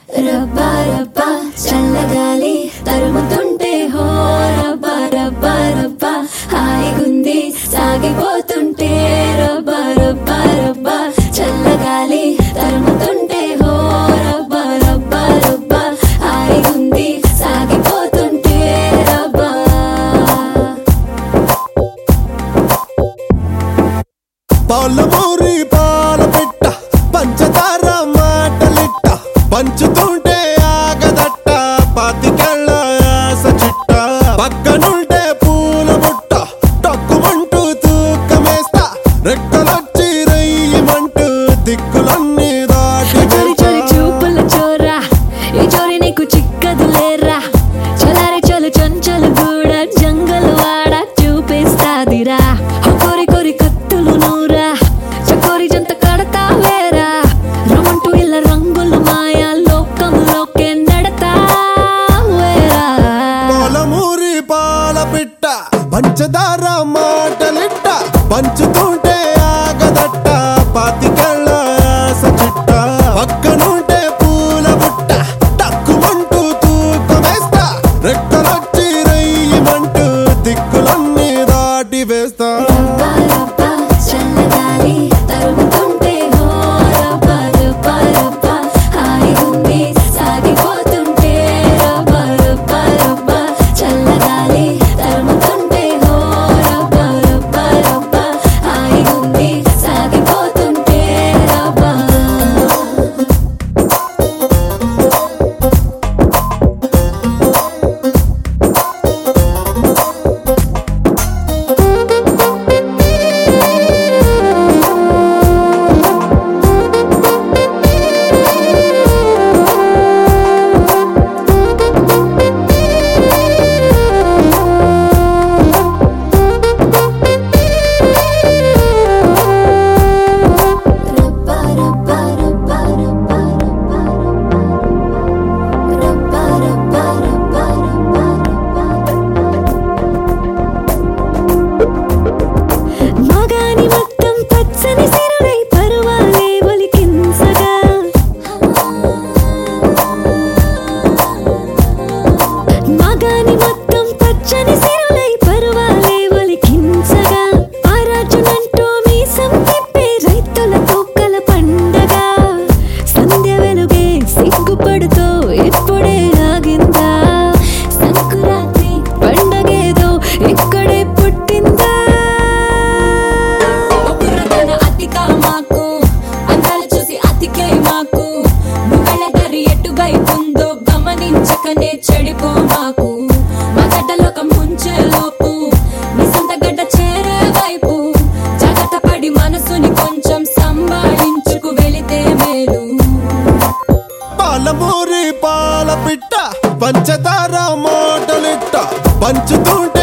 రబ్బా రబ్బా చల్లగాలి తరుముతుంటే హో రబ్బా రబ్బా రబ్బా హాయిగుంది సాగిపోతుంటే రబ్బా రబ్బా రబ్బా చల్లగాలి తరుముతుంటే హో రబ్బా రబ్బా రబ్బా హాయిగుంది సాగిపోతుంటే రబ్బా పాలమూరి పాల పెట్ట పంచదార మాటలిట్ట పంచుతుంటే ఆగదట్ట పాతికెళ్ళ ఆశ చిట్ట పక్కనుంటే పూల బుట్ట టక్కుమంటూ తూకమేస్తా రెక్కలొచ్చి రయ్యమంటూ దిక్కులన్నీ దాటి చోరి చోరి చూపుల చోరా ఈ చోరి నీకు చిక్కదు లేరా చలారి చలు చంచలు కూడా జంగలు వాడ చూపిస్తాదిరా ఓ కోరి కోరి కత్తులు నూరా చకోరి జంత కడతా వేరా రమంటూ ఇలా రంగులు మాయా లోకంలోకే నడతా వేరా పాలమూరి పాల పిట్ట పంచదార మాటలిట్ట పంచుతుంటే ఆగదట్ట పాతికెళ్ళ ఆశ చిట్ట పక్కనుంటే పూల బుట్ట టక్కుమంటూ తూకమేస్తా రెక్కలొచ్చి రయ్యమంటూ దిక్కులన్నీ దాటి వేస్తా రబ్బా రబ్బా చల్లగాలి తరుముతుంటే హో రబ్బా రబ్బా రబ్బా హాయిగుంది సాగిపోతుంటే రబ్బా రబ్బా రబ్బా చల్లగాలి తరుముతుంటే హో రబ్బా రబ్బా రబ్బా హాయిగుంది సాగిపోతుంటే రబ్బా రబ్బా రబ్బా రబ్బా రబ్బా రబ్బా రబ్బా రబ్బా రబ్బా మగాని మొత్తం పచ్చని సిరుడై పరువాలే ఒలికించగా మగాని మొత్తం పచ్చని సిరులై పరువాలే ఒలికించగా ఆరాజునంటూ మీసం తిప్పే రైతుల తోకల పండగ సంధ్య వెలుగే సిగ్గుపడుతూ ఇప్పుడే ఆగిందా సంకురాత్రి పండగేదో ఇక్కడే పుట్టిందా ఒక్కరదన అతిక మాకు అందాలు చూసి అతికే మాకు నువ్వెళ్ళ దారి ఎటువైపుందో గమనించకనే చెడిపో మాకు మా గడ్డలోకం ముంచే లోపు నీ సొంత గడ్డ చేరే వైపు జాగ్రత్త పడి మనసుని కొంచెం సంభాళించుకు వెళితే మేలు పాలమూరి పాల పిట్ట పంచదార మాటలిట్ట పంచుతుంటే